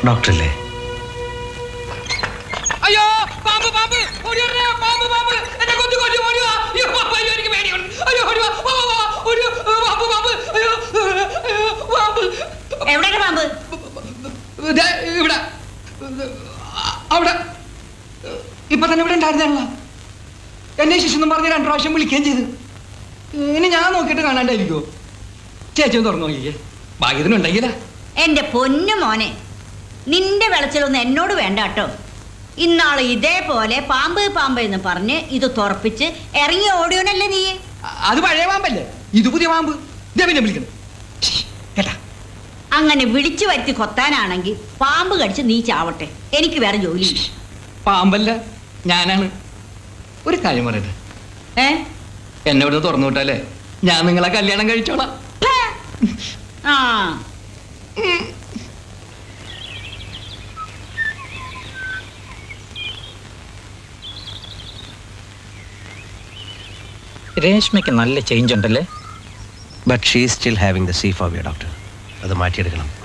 ഡോക്ടറല്ലേ അയ്യോ പാമ്പ് പാമ്പ് ഓടി വരണേ, പാമ്പ് പാമ്പ് എന്നെ കൊത്തി കൊല്ലു ഓടി വാ അയ്യോ പാമ്പ് അയ്യോ എനിക്ക് പേടിയാണ് അയ്യോ ഓടി വാ വാ, വാ, വാ, ഓടി വാ, പാമ്പ് പാമ്പ് അയ്യോ അയ്യോ, പാമ്പ് എവിടെയാണ് പാമ്പ് ദേ, ഇവിടെ അവിടെ ഇപ്പൊ തന്നെ ഇവിടെ ഉണ്ടായിരുന്നല്ല എന്നെ ശിശുന്നും പറഞ്ഞ് രണ്ടു പ്രാവശ്യം വിളിക്കുകയും ചെയ്തു ഇനി ഞാൻ നോക്കിയിട്ട് കാണാണ്ടായിരിക്കോ ചേച്ചി ഒന്ന് തുറന്നു നോക്കിക്കേ ഭാഗ്യത്തിനുണ്ടെങ്കിലാ എന്റെ പൊന്നു മോനെ നിന്റെ വെളച്ചിലൊന്നും എന്നോട് വേണ്ട കേട്ടോ ഇന്നാള് ഇതേപോലെ പാമ്പ് പാമ്പ് എന്ന് പറഞ്ഞ് ഇത് തുറപ്പിച്ച് ഇറങ്ങി ഓടിയോനല്ലേ നീ അത് പഴയ പാമ്പല്ലേ ഇത് പുതിയ പാമ്പ് ഇതേ പിന്നെ വിളിക്കണം ശ്ശ്, കേട്ടാ അങ്ങനെ വിളിച്ചു വരുത്തി കൊത്താനാണെങ്കിൽ പാമ്പ് കടിച്ച് നീ ചാവട്ടെ എനിക്ക് വേറെ ജോലിയില്ല പാമ്പല്ല ഞാനാണ് ഒരു കാര്യം പറയട്ടെ ഏ എന്നോട് തുറന്നു വിട്ടാലേ ഞാൻ നിങ്ങളെ കല്യാണം കഴിച്ചോളാം ഹാ. ആ രേഷ്മയ്ക്ക് നല്ല ചേഞ്ച് ഉണ്ടല്ലേ but she still having the sea phobia doctor അത് മാറ്റിയെടുക്കണം